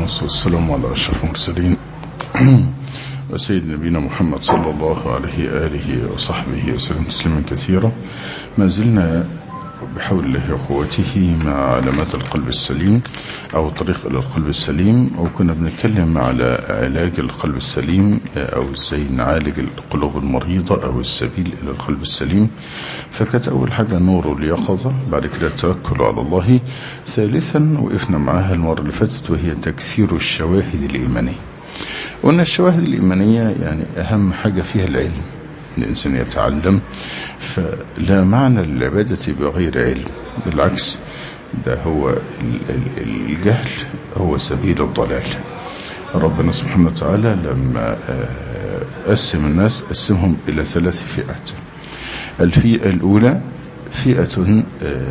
والصلاة والسلام على أشرف المرسلين وسيد نبينا محمد صلى الله عليه آله وصحبه وسلم تسليما كثيرا ما زلنا بحول الله وقوته مع علامات القلب السليم أو الطريق إلى القلب السليم وكنا بنتكلم على علاج القلب السليم أو ازاي نعالج القلوب المريضة أو السبيل إلى القلب السليم فكانت أول حاجة نور اليقظة بعد كده التوكل على الله ثالثا وقفنا معاها المرة اللي فاتت وهي تكسير الشواهد الإيمانية قلنا الشواهد الإيمانية يعني أهم حاجة فيها العلم الإنسان يتعلم فلا معنى للعبادة بغير علم بالعكس ده هو الجهل هو سبيل الضلال ربنا سبحانه وتعالى لما قسم الناس قسمهم إلى ثلاث فئات الفئة الأولى فئة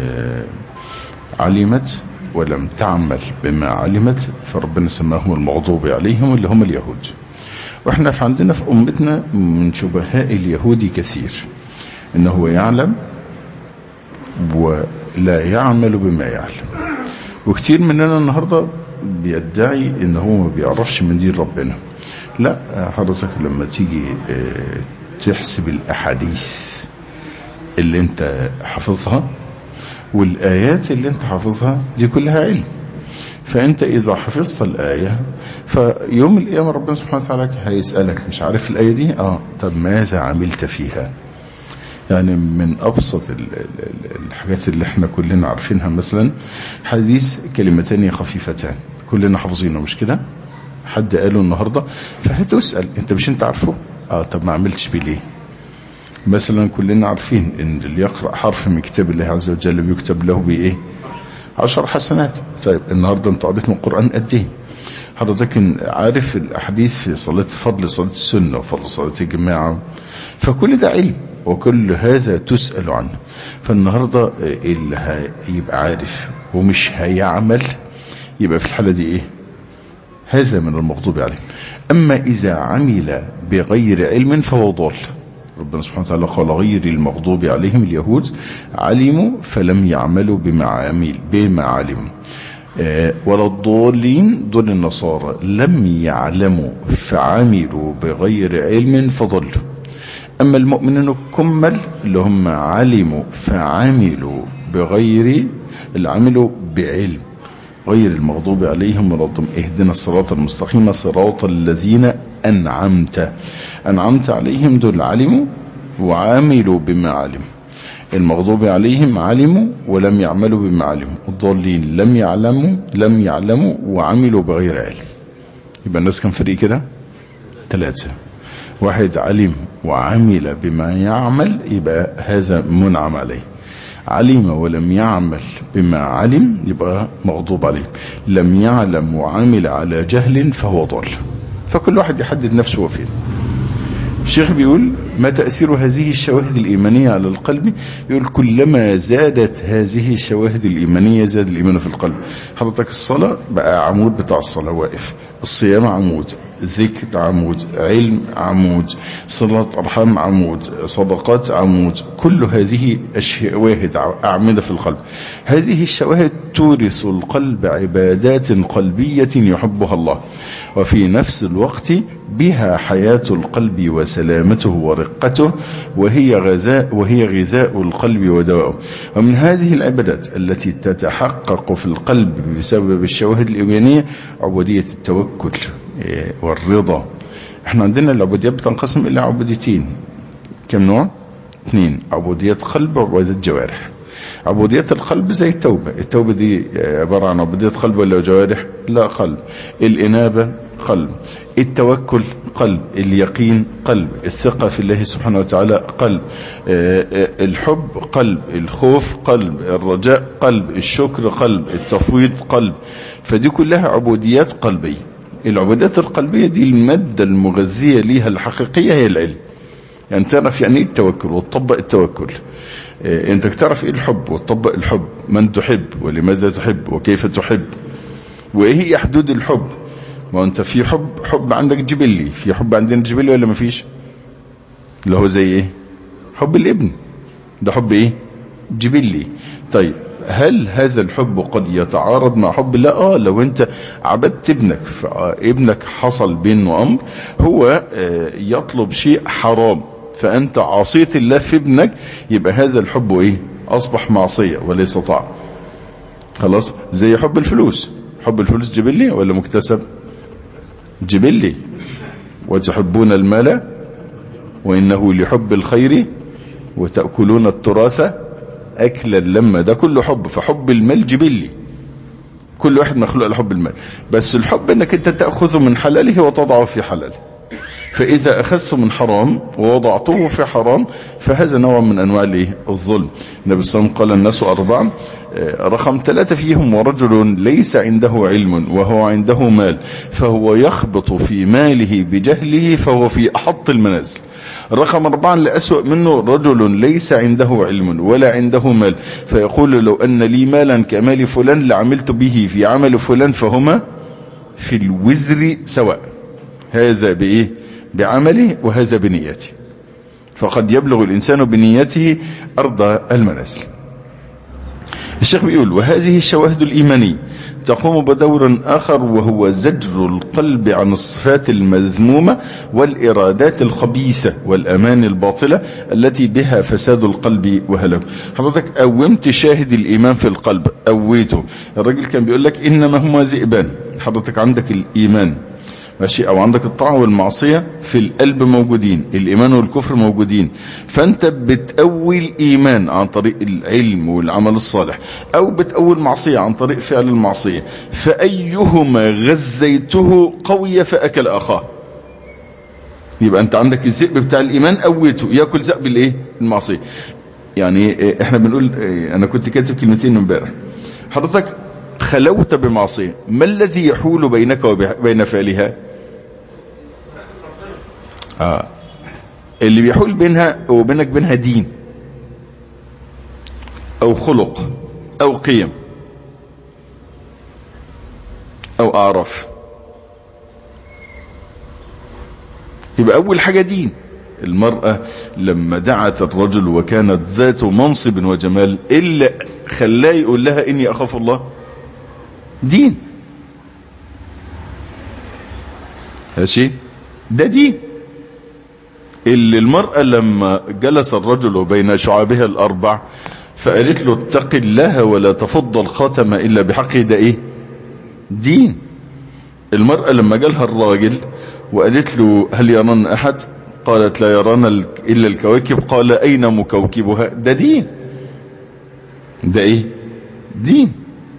علمت ولم تعمل بما علمت فربنا سماهم المغضوب عليهم اللي هم اليهود واحنا في عندنا في امتنا من شبهاء اليهود كثير انه يعلم ولا يعمل بما يعلم وكثير مننا النهاردة بيدعي ان هو ما بيعرفش من دين ربنا لا حضرتك لما تيجي تحسب الاحاديث اللي انت حافظها والآيات اللي انت حافظها دي كلها علم فانت اذا حفظت الآية فيوم القيامة ربنا سبحانه وتعالى هيسألك مش عارف الآية دي اه طب ماذا عملت فيها يعني من ابسط الحاجات اللي احنا كلنا عارفينها مثلا حديث كلمتان خفيفتان كلنا حافظينه مش كده حد قاله النهاردة فهتسأل انت مش انت عارفه اه طب ما عملتش بيه ليه مثلا كلنا عارفين ان اللي يقرأ حرف من كتاب الله عز وجل بيكتب له بايه عشر حسنات طيب النهاردة انت قريت من القرآن قد ايه حضرتك عارف الاحاديث في صلاة فضل صلاة السنة وفضل صلاة الجماعة فكل ده علم وكل هذا تسأل عنه فالنهاردة اللي هيبقى عارف ومش هيعمل يبقى في الحالة دي ايه هذا من المغضوب عليه اما اذا عمل بغير علم فهو ضال ربنا سبحانه وتعالى قال غير المغضوب عليهم اليهود علموا فلم يعملوا بما عمل بما علموا أه ولا الضالين دول النصارى لم يعلموا فعملوا بغير علم فضلوا اما المؤمنين الكمل اللي هم علموا فعملوا بغير اللي عملوا بعلم غير المغضوب عليهم ولا الضالين اهدنا الصراط المستقيم صراط الذين انعمت انعمت عليهم دول علموا وعملوا بما علموا المغضوب عليهم علموا ولم يعملوا بما علموا الضالين لم يعلموا لم يعلموا وعملوا بغير علم يبقى الناس كان فريق كده ثلاثة واحد علم وعمل بما يعمل يبقى هذا منعم عليه علم ولم يعمل بما علم يبقى مغضوب عليه لم يعلم وعمل على جهل فهو ضال فكل واحد يحدد نفسه وفين الشيخ بيقول ما تأثير هذه الشواهد الإيمانية على القلب يقول كلما زادت هذه الشواهد الإيمانية زاد الإيمان في القلب حضرتك الصلاة بقى عمود بتاع الصلاة واقف الصيام عمود ذكر عمود علم عمود صلاة أرحام عمود صدقات عمود كل هذه الشواهد أعمدة في القلب هذه الشواهد تورث القلب عبادات قلبية يحبها الله وفي نفس الوقت بها حياة القلب وسلامته ورقته وهي غذاء وهي غذاء القلب ودواءه ومن هذه العبادات التي تتحقق في القلب بسبب الشواهد الإيمانية عبودية التوكل والرضا احنا عندنا العبوديات بتنقسم الى عبوديتين كم نوع اثنين عبودية قلب وعبودية جوارح عبودية القلب زي التوبة التوبة دي عبارة عن عبودية قلب ولا جوارح لا قلب الانابة قلب التوكل قلب اليقين قلب الثقة في الله سبحانه وتعالى قلب الحب قلب الخوف قلب الرجاء قلب الشكر قلب التفويض قلب فدي كلها عبوديات قلبية العبودات القلبية دي المادة المغذية ليها الحقيقية هي العلم يعني تعرف يعني ايه التوكل وتطبق التوكل إيه انت تعرف ايه الحب وتطبق الحب من تحب ولماذا تحب وكيف تحب وايه هي حدود الحب ما انت في حب حب عندك جبلي في حب عندنا جبلي ولا ما فيش اللي هو زي ايه حب الابن ده حب ايه جبلي طيب هل هذا الحب قد يتعارض مع حب الله اه لو انت عبدت ابنك ابنك حصل بينه امر هو يطلب شيء حرام فانت عصيت الله في ابنك يبقى هذا الحب ايه اصبح معصية وليس طاعة خلاص زي حب الفلوس حب الفلوس جبلي ولا مكتسب جبلي وتحبون المال وانه لحب الخير وتأكلون التراث اكلا لما ده كله حب فحب المال جبلي كل واحد مخلوق لحب المال بس الحب انك انت تأخذه من حلاله وتضعه في حلاله فاذا اخذته من حرام ووضعته في حرام فهذا نوع من انواع الايه الظلم النبي صلى الله عليه وسلم قال الناس اربعا رقم ثلاثة فيهم ورجل ليس عنده علم وهو عنده مال فهو يخبط في ماله بجهله فهو في احط المنازل رقم أربعة لأسوأ منه رجل ليس عنده علم ولا عنده مال فيقول لو أن لي مالا كمال فلان لعملت به في عمل فلان فهما في الوزر سواء هذا بإيه بعمله وهذا بنيته فقد يبلغ الإنسان بنيته أرض المنازل الشيخ بيقول وهذه الشواهد الإيمانية تقوم بدور آخر وهو زجر القلب عن الصفات المذمومة والإرادات الخبيثة والأمان الباطلة التي بها فساد القلب وهلاك حضرتك قومت شاهد الإيمان في القلب قويته الراجل كان بيقول لك إنما هما ذئبان حضرتك عندك الإيمان ماشي او عندك الطاعة والمعصية في القلب موجودين الايمان والكفر موجودين فانت بتقوي الايمان عن طريق العلم والعمل الصالح او بتقوي المعصية عن طريق فعل المعصية فايهما غزيته قوي فاكل اخاه يبقى انت عندك الذئب بتاع الايمان قويته ياكل ذئب الايه المعصية يعني احنا بنقول انا كنت كاتب كلمتين امبارح حضرتك خلوت بمعصية ما الذي يحول بينك وبين فعلها آه. اللي بيحول بينها وبينك بينها دين او خلق او قيم او اعراف يبقى اول حاجة دين المرأة لما دعت الرجل وكانت ذات منصب وجمال إلا خلاه يقول لها إني أخاف الله دين ماشي ده دين اللي المرأة لما جلس الرجل بين شعابها الأربع فقالت له اتق الله ولا تفض الخاتم إلا بحقه ده إيه دين المرأة لما جالها الراجل وقالت له هل يران أحد قالت لا يرانا إلا الكواكب قال أين مكوكبها ده دين ده إيه دين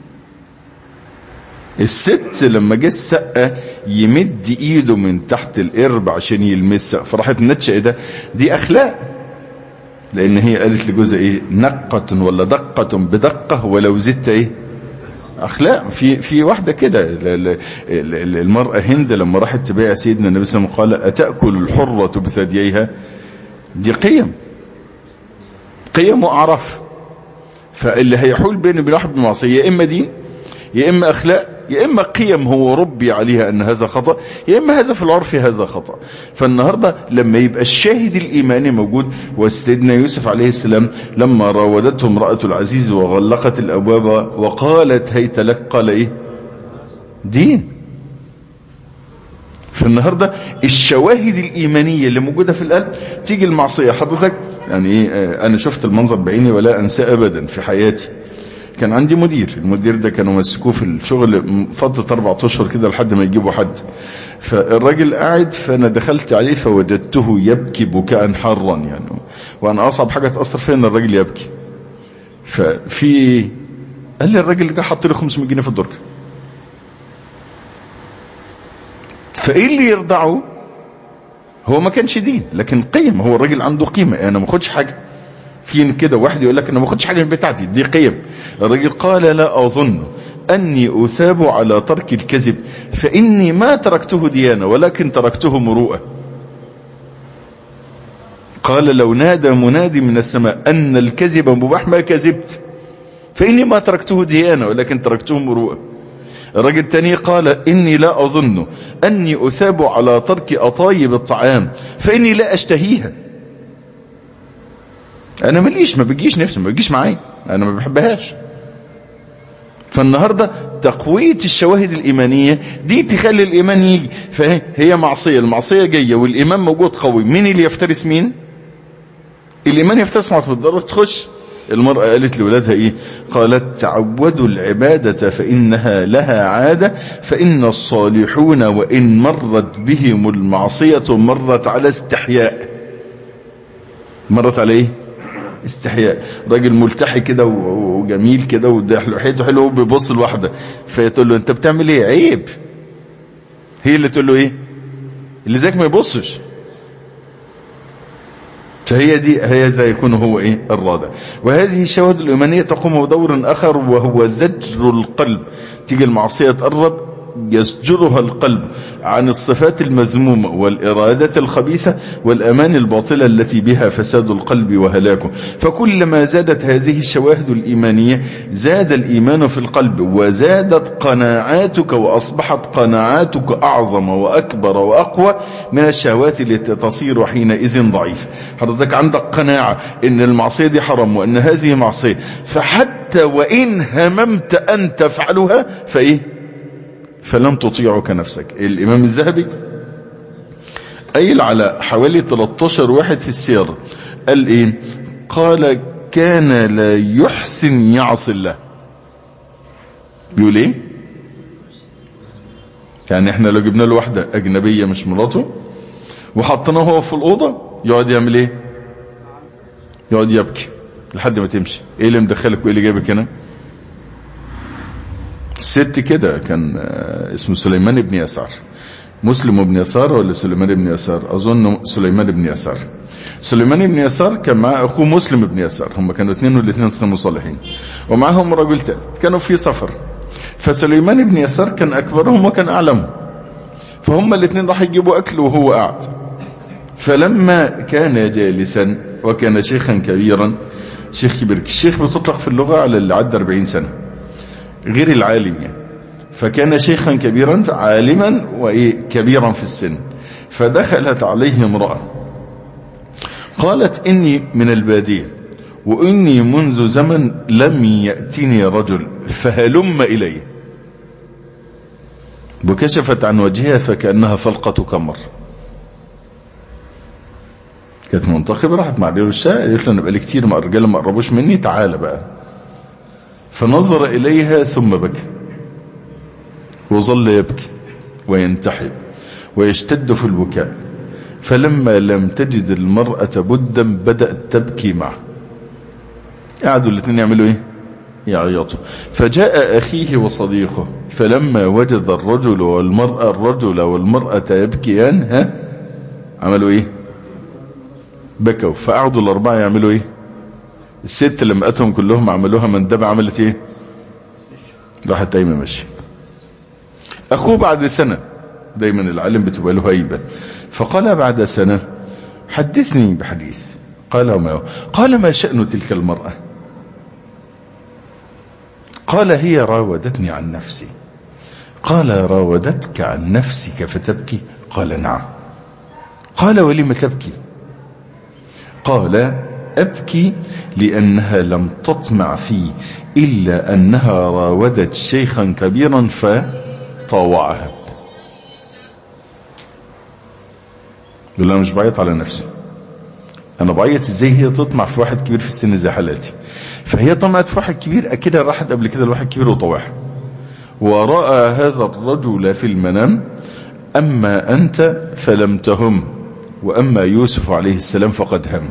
الست لما جه السقة يمد ايده من تحت القرب عشان يلمسها فراحت نتشأ ده دي اخلاق لان هي قالت لجوزها ايه نقة ولا دقة بدقة ولو زدت ايه اخلاق في في واحده كده المراه هند لما راحت تبايع سيدنا النبي صلى الله عليه وسلم قال اتاكل الحره بثدييها دي قيم قيم واعراف فاللي هيحول بين وبين واحد بالمعصيه يا اما دين يا اما اخلاق يا اما قيم هو ربي عليها ان هذا خطأ يا اما هذا في العرف هذا خطأ فالنهاردة لما يبقى الشاهد الايماني موجود وسيدنا يوسف عليه السلام لما راودته امرأة العزيز وغلقت الابواب وقالت هيت لك قال ايه دين فالنهاردة الشواهد الايمانية اللي موجودة في القلب تيجي المعصية حضرتك يعني ايه انا شفت المنظر بعيني ولا انسى ابدا في حياتي كان عندي مدير المدير ده كانوا مسكوه في الشغل فترة اربع اشهر كده لحد ما يجيبوا حد فالراجل قاعد فانا دخلت عليه فوجدته يبكي بكاء حرا يعني وانا اصعب حاجة تأثر فيا ان الراجل يبكي ففي قال لي الراجل ده حط لي 500 جنيه في الدرج فايه اللي يرضعه هو ما كانش دين لكن قيم هو الراجل عنده قيمة انا ما اخدش حاجة في كده واحد يقول لك انا ما اخدش حاجه من بتاعتي دي قيم الراجل قال لا اظن اني اثاب على ترك الكذب فاني ما تركته ديانه ولكن تركته مروءه قال لو نادى منادي من السماء ان الكذب مباح ما كذبت فاني ما تركته ديانه ولكن تركته مروءه الراجل الثاني قال اني لا اظن اني اثاب على ترك اطايب الطعام فاني لا اشتهيها انا ماليش ما بيجيش نفسي ما بيجيش معايا انا ما بحبهاش فالنهاردة تقوية الشواهد الإيمانية دي تخلي الإيمان يجي فهي معصية المعصية جاية والإيمان موجود قوي مين اللي يفترس مين الإيمان يفترس ما تقدر تخش المرأة قالت لولادها ايه قالت تعودوا العبادة فإنها لها عادة فإن الصالحون وإن مرت بهم المعصية مرت على استحياء مرت على ايه استحياء راجل ملتحي كده وجميل كده وحيته حلو بيبص لواحده فتقول له انت بتعمل ايه عيب هي اللي تقول له ايه اللي زيك ما يبصش فهي دي هذا يكون هو ايه الرادع وهذه الشواهد الايمانيه تقوم بدور اخر وهو زجر القلب تيجي المعصيه تقرب يسجرها القلب عن الصفات المذمومة والإرادة الخبيثة والأمان الباطلة التي بها فساد القلب وهلاكه فكلما زادت هذه الشواهد الإيمانية زاد الإيمان في القلب وزادت قناعاتك وأصبحت قناعاتك أعظم وأكبر وأقوى من الشهوات التي تصير حينئذ ضعيف حضرتك عندك قناعة إن المعصية دي حرام وأن هذه معصية فحتى وإن هممت أن تفعلها فإيه فلم تطيعك نفسك الامام الذهبي قايل على حوالي 13 واحد في السير قال ايه قال كان لا يحسن يعصي الله بيقول ايه يعني احنا لو جبنا له واحدة اجنبية مش مراته وحطيناه هو في الاوضة يقعد يعمل ايه يقعد يبكي لحد ما تمشي ايه اللي مدخلك وايه اللي جايبك هنا ست كده كان اسمه سليمان بن يسار مسلم بن يسار ولا سليمان بن يسار اظن سليمان بن يسار سليمان بن يسار كان مع اخوه مسلم بن يسار هم كانوا اثنين والاثنين كانوا صالحين ومعهم رجل ثالث كانوا في سفر فسليمان بن يسار كان اكبرهم وكان اعلمهم فهم الاثنين راح يجيبوا اكل وهو قاعد فلما كان جالسا وكان شيخا كبيرا شيخ كبير الشيخ بتطلق في اللغة على اللي عدى 40 سنة غير العالم يعني فكان شيخا كبيرا عالما وإيه كبيرا في السن فدخلت عليه امرأة قالت إني من البادية وإني منذ زمن لم يأتني رجل فهلم إلي وكشفت عن وجهها فكأنها فلقة كمر كانت منتخبة راحت مع رجل الشاء قالت له انا بقالي كتير ما الرجاله ما قربوش مني تعالى بقى فنظر اليها ثم بكى وظل يبكي وينتحب ويشتد في البكاء فلما لم تجد المرأة بدا بدأت تبكي معه قعدوا الاثنين يعملوا ايه يعيطوا فجاء اخيه وصديقه فلما وجد الرجل والمرأة الرجل والمرأة يبكيان ها عملوا ايه بكوا فقعدوا الاربعة يعملوا ايه الست لما اتهم كلهم عملوها مندبة عملت ايه راحت قايمه ماشيه اخوه بعد سنة دايما العالم بتبقى له هيبة فقال بعد سنة حدثني بحديث قال ما هو قال ما شأن تلك المرأة قال هي راودتني عن نفسي قال راودتك عن نفسك فتبكي قال نعم قال ولم تبكي قال أبكي لأنها لم تطمع في إلا أنها راودت شيخا كبيرا فطاوعها يقول أنا مش بعيط على نفسي أنا بعيط إزاي هي تطمع في واحد كبير في السن زي حالاتي فهي طمعت في واحد كبير أكيد راحت قبل كده لواحد كبير وطوعها ورأى هذا الرجل في المنام أما أنت فلم تهم وأما يوسف عليه السلام فقد هم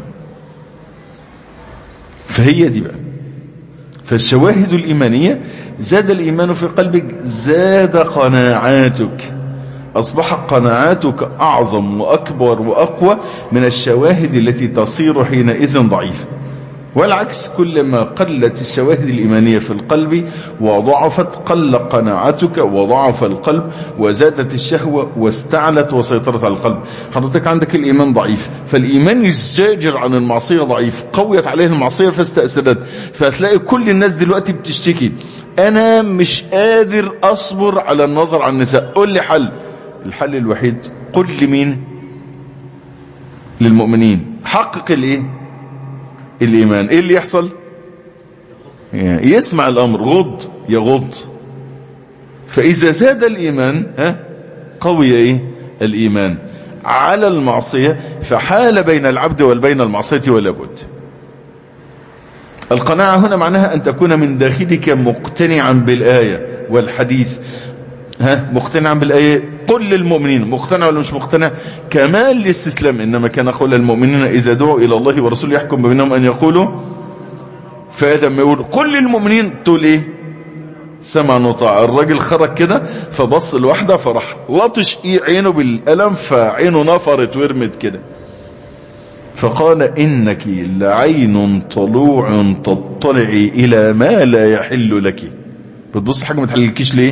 فهي دي بقى فالشواهد الإيمانية زاد الإيمان في قلبك زاد قناعاتك أصبحت قناعاتك أعظم وأكبر وأقوى من الشواهد التي تصير حينئذ ضعيفة والعكس كلما قلت الشواهد الإيمانية في القلب وضعفت قل قناعتك وضعف القلب وزادت الشهوة واستعلت وسيطرت على القلب حضرتك عندك الإيمان ضعيف فالإيمان الزاجر عن المعصية ضعيف قويت عليه المعصية فاستأسدت فهتلاقي كل الناس دلوقتي بتشتكي أنا مش قادر أصبر على النظر على النساء قل لي حل الحل الوحيد قل لمين للمؤمنين حقق الايه الايمان ايه اللي يحصل يسمع الامر غض يغض فاذا زاد الايمان ها قوي ايه الايمان على المعصية فحال بين العبد وبين المعصية ولا بد القناعة هنا معناها ان تكون من داخلك مقتنعا بالاية والحديث ها مقتنعا بالايه قل للمؤمنين مقتنع ولا مش مقتنع كمال الاستسلام انما كان قول المؤمنين اذا دعوا الى الله ورسوله يحكم بينهم ان يقولوا فادم ما يقول قل للمؤمنين تقول ايه سمع نطاع الراجل خرج كده فبص لواحده فراح لطش إيه عينه بالقلم فعينه نفرت ورمت كده فقال انك لعين طلوع تطلعي الى ما لا يحل لك بتبص حاجه ما تحللكيش ليه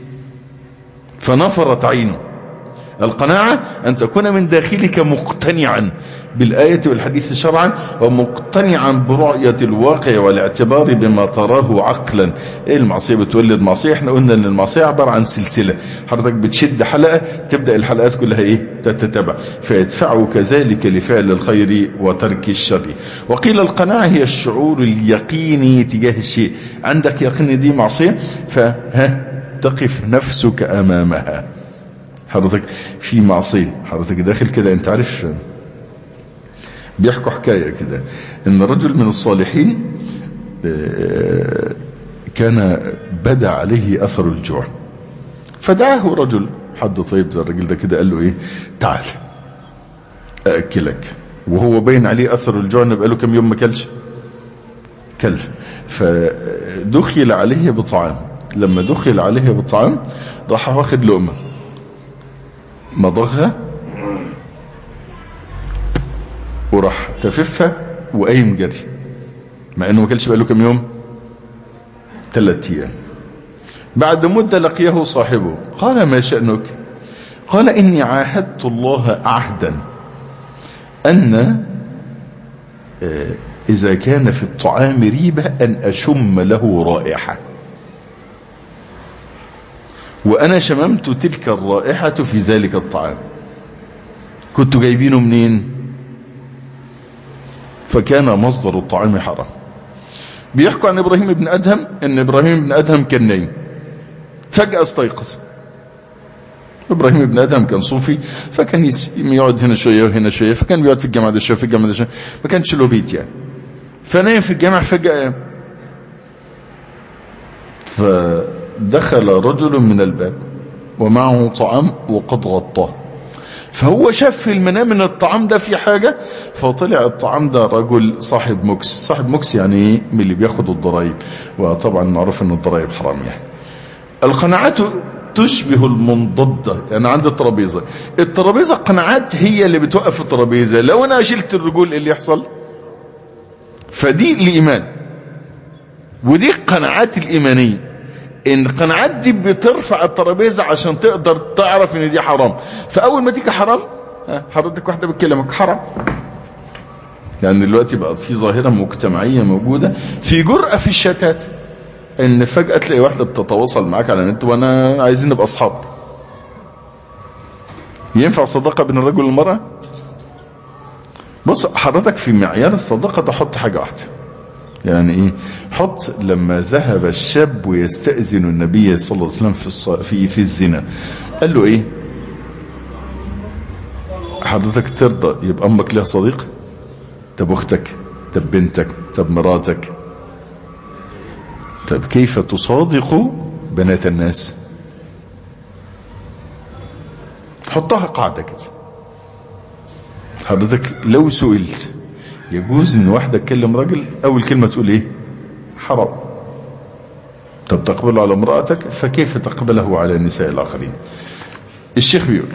فنفرت عينه القناعة أن تكون من داخلك مقتنعا بالآية والحديث شرعا ومقتنعا برؤية الواقع والاعتبار بما تراه عقلا إيه المعصية بتولد معصية احنا قلنا ان المعصية عبارة عن سلسلة حضرتك بتشد حلقة تبدأ الحلقات كلها ايه تتتبع فيدفعك ذلك لفعل الخير وترك الشر وقيل القناعة هي الشعور اليقيني تجاه الشيء عندك يقين دي معصية فها تقف نفسك امامها حضرتك في معصية حضرتك داخل كده انت عارف بيحكوا حكاية كده ان رجل من الصالحين كان بدا عليه اثر الجوع فدعاه رجل حد طيب زي الراجل ده كده قال له ايه تعال ااكلك وهو باين عليه اثر الجوع انه بقاله كم يوم ما كلش كل فدخل عليه بطعام لما دخل عليه بالطعام راح واخد لقمة مضغها وراح تففها وقايم جري مع انه ما كانش بقاله كام يوم ثلاث ايام بعد مدة لقيه صاحبه قال ما شأنك قال اني عاهدت الله عهدا ان اذا كان في الطعام ريبة ان اشم له رائحة وانا شممت تلك الرائحة في ذلك الطعام كنت جايبينه منين فكان مصدر الطعام حرام بيحكوا عن ابراهيم بن ادهم ان ابراهيم بن ادهم كان نايم فجأة استيقظ ابراهيم بن ادهم كان صوفي فكان يقعد هنا شوية وهنا شوية فكان بيقعد في الجامعة ده شوية في الجامعة ده شوية ما كانش له بيت يعني فنايم في الجامع فجأة فدخل رجل من الباب ومعه طعام وقد غطاه فهو شاف في المنام ان الطعام ده في حاجة فطلع الطعام ده رجل صاحب مكس صاحب مكس يعني ايه من اللي بياخد الضرائب وطبعا معروف ان الضرائب حرام يعني القناعات تشبه المنضدة يعني عند الترابيزة الترابيزة قناعات هي اللي بتوقف الترابيزة لو انا شلت الرجول اللي يحصل فدي الايمان ودي قناعات الايمانية ان القناعات دي بترفع الترابيزة عشان تقدر تعرف ان دي حرام فاول ما تيجي حرام حضرتك واحدة بتكلمك حرام يعني دلوقتي بقى في ظاهرة مجتمعية موجودة في جرأة في الشتات ان فجأة تلاقي واحدة بتتواصل معاك على النت وانا عايزين نبقى اصحاب ينفع الصداقة بين الرجل والمرأة بص حضرتك في معيار الصداقة تحط حاجة واحدة يعني ايه حط لما ذهب الشاب يستأذن النبي صلى الله عليه وسلم في الص... في في الزنا قال له ايه حضرتك ترضى يبقى امك لها صديق طب اختك طب بنتك طب مراتك طب كيف تصادق بنات الناس حطها قاعدة كده حضرتك لو سئلت يجوز ان واحدة تكلم راجل اول كلمة تقول ايه حرام طب تقبله على امرأتك فكيف تقبله على النساء الاخرين الشيخ بيقول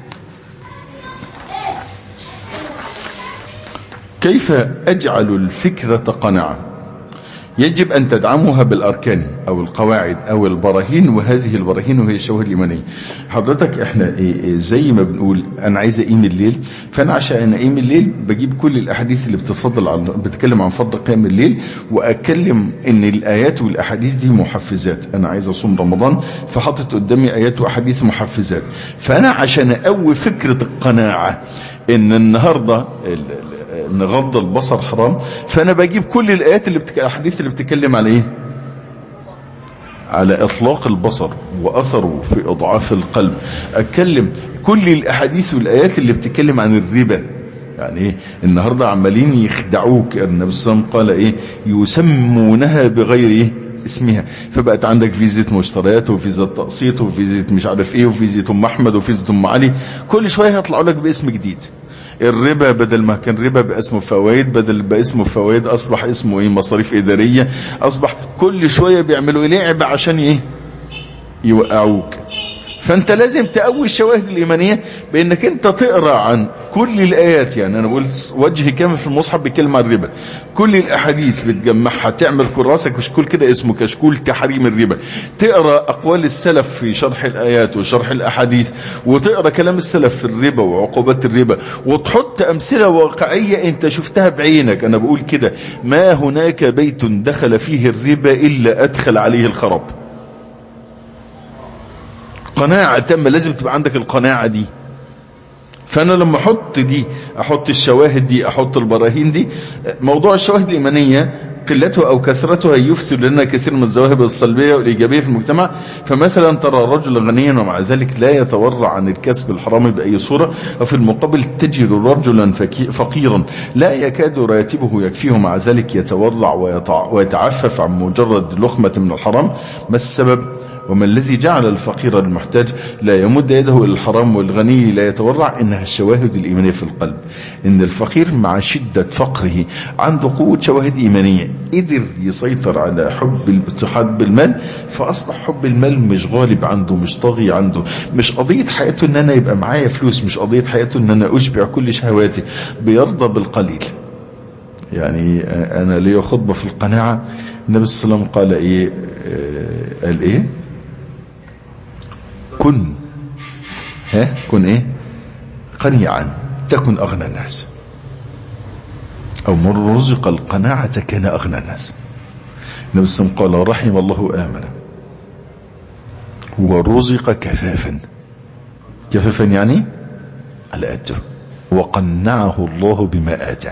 كيف اجعل الفكرة قناعة يجب ان تدعمها بالاركان او القواعد او البراهين وهذه البراهين وهي الشواهد الايمانيه حضرتك احنا إيه زي ما بنقول انا عايز اقيم الليل فانا عشان اقيم الليل بجيب كل الاحاديث اللي بتفضل عن بتتكلم عن فضل قيام الليل واكلم ان الايات والاحاديث دي محفزات انا عايز اصوم رمضان فحطت قدامي ايات واحاديث محفزات فانا عشان اقوي فكره القناعه ان النهارده ان غض البصر حرام فانا بجيب كل الايات اللي بتك... الاحاديث اللي بتتكلم على ايه على اطلاق البصر واثره في اضعاف القلب اتكلم كل الاحاديث والايات اللي بتتكلم عن الربا يعني ايه النهاردة عمالين يخدعوك النبي صلى الله عليه وسلم قال ايه يسمونها بغير ايه اسمها فبقت عندك فيزة مشتريات وفيزة تقسيط وفيزة مش عارف ايه وفيزة ام احمد وفيزة ام علي كل شوية هيطلعوا لك باسم جديد الربا بدل ما كان ربا باسمه فوائد بدل باسمه فوائد اصبح اسمه ايه مصاريف ادارية اصبح كل شوية بيعملوا ايه لعبة عشان ايه يوقعوك فانت لازم تقوي الشواهد الايمانية بانك انت تقرأ عن كل الايات يعني انا بقول وجه كامل في المصحف بيتكلم عن الربا كل الاحاديث بتجمعها تعمل كراسة كشكول كده اسمه كشكول تحريم الربا تقرأ اقوال السلف في شرح الايات وشرح الاحاديث وتقرأ كلام السلف في الربا وعقوبات الربا وتحط امثلة واقعية انت شفتها بعينك انا بقول كده ما هناك بيت دخل فيه الربا الا ادخل عليه الخراب قناعة تامة لازم تبقى عندك القناعة دي فانا لما احط دي احط الشواهد دي احط البراهين دي موضوع الشواهد الايمانية قلتها او كثرتها يفسد لنا كثير من الذواهب السلبية والايجابية في المجتمع فمثلا ترى الرجل غنيا ومع ذلك لا يتورع عن الكسب الحرام باي صورة وفي المقابل تجد رجلا فقيرا لا يكاد راتبه يكفيه مع ذلك يتورع ويتعفف عن مجرد لخمة من الحرام ما السبب وما الذي جعل الفقير المحتاج لا يمد يده الى الحرام والغني لا يتورع انها الشواهد الايمانية في القلب ان الفقير مع شدة فقره عنده قوة شواهد ايمانية قدر يسيطر على حب الاتحاد بالمال فاصبح حب المال مش غالب عنده مش طاغي عنده مش قضية حياته ان انا يبقى معايا فلوس مش قضية حياته ان انا اشبع كل شهواتي بيرضى بالقليل يعني انا ليا خطبة في القناعة النبي صلى الله عليه وسلم قال ايه آه قال ايه كن ها كن ايه قنيعا تكن اغنى الناس او من رزق القناعة كان اغنى الناس النبي صلى الله عليه وسلم قال رحم الله امنا ورزق كفافا كفافا يعني على قده وقنعه الله بما اتاه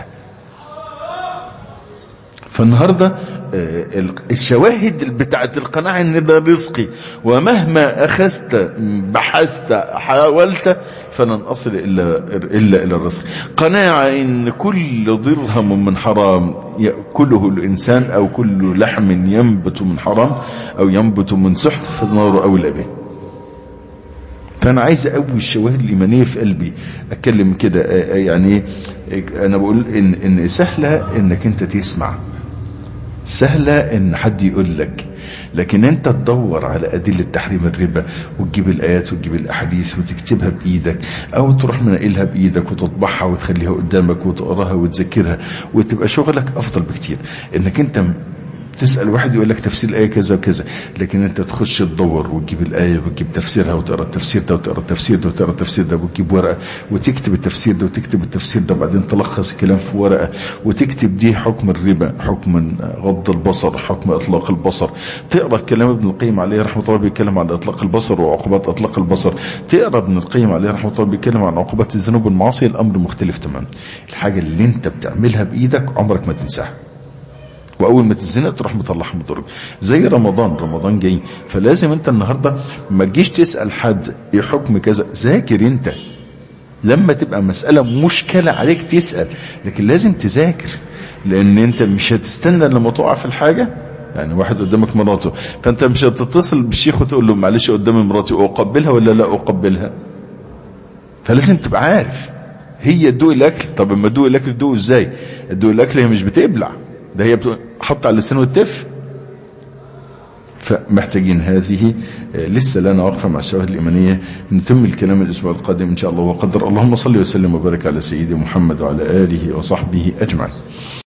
فالنهاردة الشواهد بتاعت القناعة ان ده رزقي ومهما اخذت بحثت حاولت فلن اصل الا, إلا الى الرزق قناعة ان كل درهم من حرام يأكله الانسان او كل لحم ينبت من حرام او ينبت من سحت فالنار اولى به فانا عايز اقوي الشواهد الايمانيه في قلبي اتكلم كده يعني انا بقول ان ان سهله انك انت تسمع سهلة ان حد يقول لك لكن انت تدور على ادلة تحريم الربا وتجيب الايات وتجيب الاحاديث وتكتبها بايدك او تروح منقلها بايدك وتطبعها وتخليها قدامك وتقراها وتذكرها وتبقى شغلك افضل بكتير انك انت تسأل واحد يقول لك تفسير الآية كذا وكذا لكن انت تخش تدور وتجيب الآية وتجيب تفسيرها وتقرا التفسير ده وتقرا التفسير ده وتقرا التفسير ده وتجيب ورقة وتكتب التفسير ده وتكتب التفسير ده وبعدين تلخص الكلام في ورقة وتكتب دي حكم الربا حكم غض البصر حكم اطلاق البصر تقرا كلام ابن القيم عليه رحمه الله بيتكلم عن اطلاق البصر وعقوبات اطلاق البصر تقرا ابن القيم عليه رحمه الله بيتكلم عن عقوبات الذنوب والمعاصي الامر مختلف تماما الحاجة اللي انت بتعملها بايدك عمرك ما تنساها واول ما تزنق تروح مطلعها من الدرج زي رمضان رمضان جاي فلازم انت النهاردة ما تجيش تسأل حد ايه حكم كذا ذاكر انت لما تبقى مسألة مشكلة عليك تسأل لكن لازم تذاكر لان انت مش هتستنى لما تقع في الحاجة يعني واحد قدامك مراته فانت مش هتتصل بالشيخ وتقول له معلش قدامي مراتي اقبلها ولا لا اقبلها فلازم تبقى عارف هي تدوق الاكل طب اما تدوق الاكل تدوق ازاي تدوق الاكل هي مش بتبلع ده هي حط على اللسان والتف فمحتاجين هذه لسه لنا وقفة مع الشواهد الإيمانية نتم الكلام الأسبوع القادم إن شاء الله وقدر اللهم صل وسلم وبارك على سيدي محمد وعلى آله وصحبه أجمعين